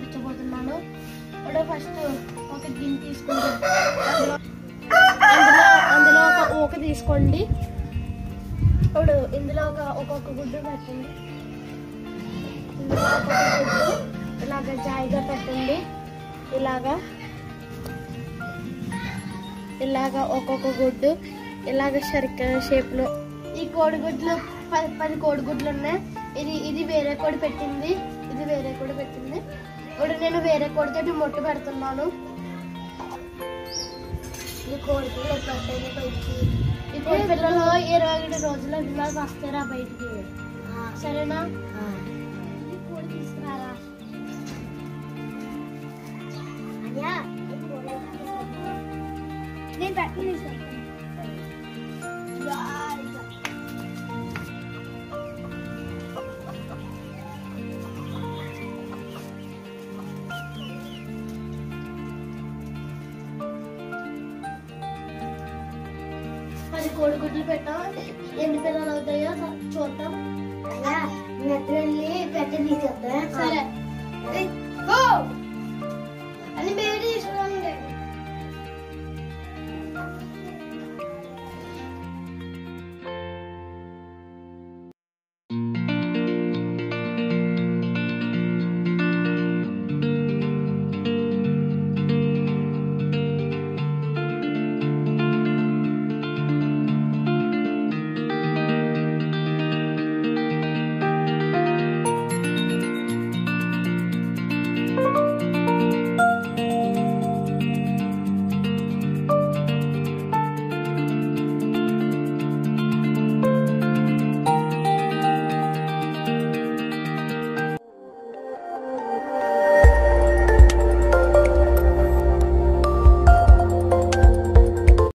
చూపించబోతున్నాను ఇప్పుడు ఫస్ట్ ఒక గిన్నె తీసుకుంటే అందులో అందులో అందులో ఒక ఊక తీసుకోండి ఇప్పుడు ఇందులో ఒక ఒక్కొక్క గుడ్డు పెట్టండి ఇందులో ఒక్కొక్క గుడ్డు ఇలాగ జాయిగా పెట్టండి ఇలాగా ఇలాగ ఒక్కొక్క గుడ్డు ఇలాగ సర్కిల్ షేప్లో ఈ కోడిగుడ్లు పది పది కోడిగుడ్లు ఉన్నాయి ఇది ఇది వేరే కోడి పెట్టింది ఇది వేరే కోడి పెట్టింది ఇప్పుడు నేను వేరే కోడితోటి మొట్టు పెడుతున్నాను ఈ కోడి పిల్లలు పెట్టండి బయటికి ఈ కోడి పిల్లలు ఇరవై ఒకటి రోజుల ఇలా వస్తారా బయటికి సరేనా ఈ కోడి తీసుకురారా నేను పెట్టిన పది కోడిగుడ్లు పెట్టాం ఎన్ని పిల్లలు అవుతాయో చూద్దాం నెత్తి వెళ్ళి పెద్ద తీసేద్దా సరే